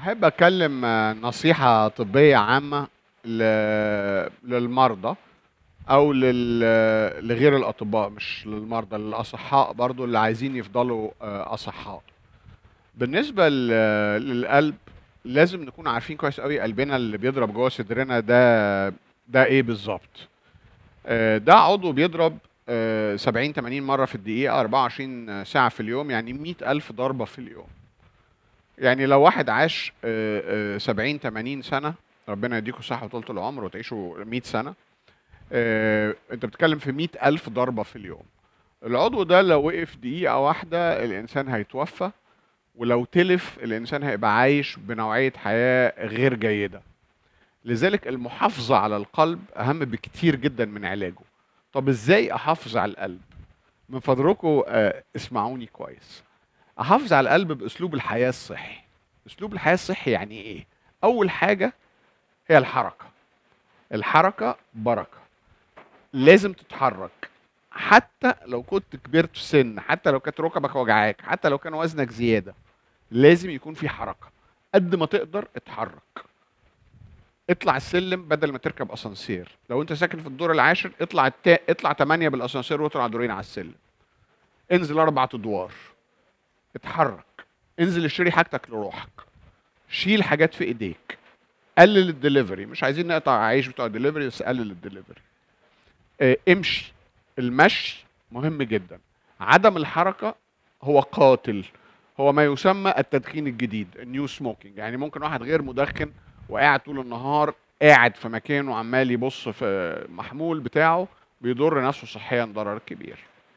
احب اتكلم آه، نصيحه طبيه عامه ل- للمرضى او لل- لغير الاطباء مش للمرضى للاصحاء برضو اللي عايزين يفضلوا آه، اصحاء بالنسبه ل- للقلب لازم نكون عارفين كويس قوي قلبنا اللي بيضرب جوه صدرنا ده ده ايه بالظبط آه، ده عضو بيضرب آه، 70 80 مره في الدقيقه 24 ساعه في اليوم يعني 100 الف ضربه في اليوم يعني لو واحد عاش آه، آه، 70 80 سنه ربنا يديكم الصحه وطولة العمر وتعيشوا 100 سنه آه، انت بتتكلم في 100 الف ضربه في اليوم العضو ده لو وقف دقيقه واحده الانسان هيتوفى ولو تلف الانسان هيبقى عايش بنوعيه حياه غير جيده لذلك المحافظه على القلب اهم بكتير جدا من علاجه طب ازاي احافظ على القلب من فضلكم آه، اسمعوني كويس احافظ على القلب باسلوب الحياه الصحي اسلوب الحياه الصحي يعني ايه اول حاجه هي الحركه الحركه بركه لازم تتحرك حتى لو كنت كبرت في سن حتى لو كانت ركبك وجعاك حتى لو كان وزنك زياده لازم يكون في حركه قد ما تقدر اتحرك اطلع السلم بدل ما تركب اسانسير لو انت ساكن في الدور العاشر اطلع التا... اطلع 8 بالاسانسير واطلع دورين على السلم انزل اربع ادوار اتحرك انزل اشتري حاجتك لروحك شيل حاجات في ايديك قلل الدليفري مش عايزين نقطع عيش بتوع الدليفري بس قلل الدليفري اه امشي المشي مهم جدا عدم الحركه هو قاتل هو ما يسمى التدخين الجديد النيو سموكينج يعني ممكن واحد غير مدخن وقاعد طول النهار قاعد في مكانه عمال يبص في محمول بتاعه بيضر نفسه صحيا ضرر كبير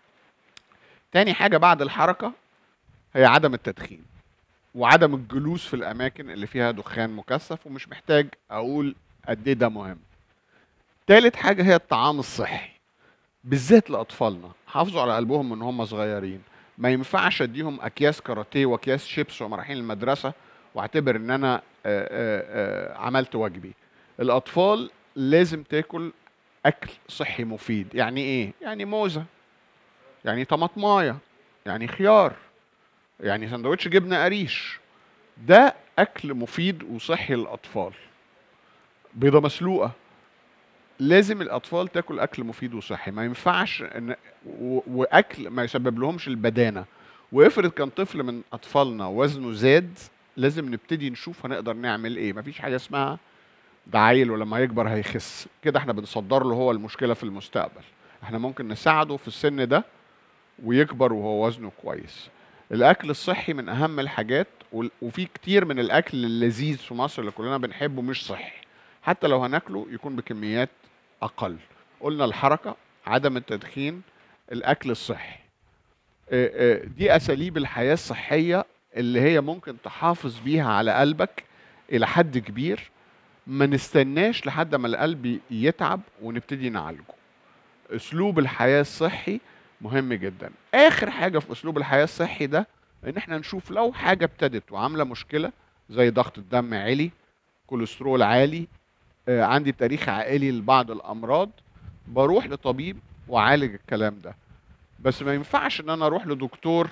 تاني حاجة بعد الحركة هي عدم التدخين وعدم الجلوس في الأماكن اللي فيها دخان مكثف ومش محتاج أقول قد إيه ده مهم تالت حاجة هي الطعام الصحي بالذات لأطفالنا حافظوا على قلبهم من هم صغيرين ما ينفعش اديهم اكياس كاراتيه واكياس شيبس وهم رايحين المدرسه واعتبر ان انا آه، آه، آه، عملت واجبي الاطفال لازم تاكل اكل صحي مفيد يعني ايه يعني موزه يعني طماطمايه يعني خيار يعني سندوتش جبنه قريش ده اكل مفيد وصحي للاطفال بيضه مسلوقه لازم الاطفال تاكل اكل مفيد وصحي ما ينفعش ان و- واكل ما يسبب لهمش البدانه وافرض كان طفل من اطفالنا وزنه زاد لازم نبتدي نشوف هنقدر نعمل ايه مفيش حاجه اسمها ده عيل ولما يكبر هيخس كده احنا بنصدر له هو المشكله في المستقبل احنا ممكن نساعده في السن ده ويكبر وهو وزنه كويس الاكل الصحي من اهم الحاجات وال- وفي كتير من الاكل اللذيذ في مصر اللي كلنا بنحبه مش صحي حتى لو هناكله يكون بكميات اقل قلنا الحركه عدم التدخين الاكل الصحي آه، آه، دي اساليب الحياه الصحيه اللي هي ممكن تحافظ بيها على قلبك الى حد كبير ما نستناش لحد ما القلب يتعب ونبتدي نعالجه اسلوب الحياه الصحي مهم جدا اخر حاجه في اسلوب الحياه الصحي ده ان احنا نشوف لو حاجه ابتدت وعامله مشكله زي ضغط الدم عالي كوليسترول عالي آه، عندي تاريخ عائلي لبعض الامراض بروح لطبيب وعالج الكلام ده بس ما ينفعش ان انا اروح لدكتور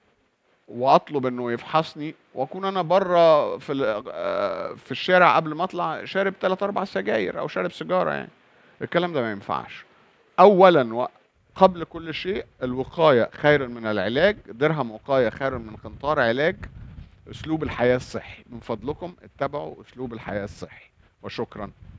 واطلب انه يفحصني واكون انا بره في ال- آه، في الشارع قبل ما اطلع شارب ثلاث اربع سجاير او شارب سيجاره يعني الكلام ده ما ينفعش اولا و- قبل كل شيء الوقايه خير من العلاج درهم وقايه خير من قنطار علاج اسلوب الحياه الصحي من فضلكم اتبعوا اسلوب الحياه الصحي وشكرا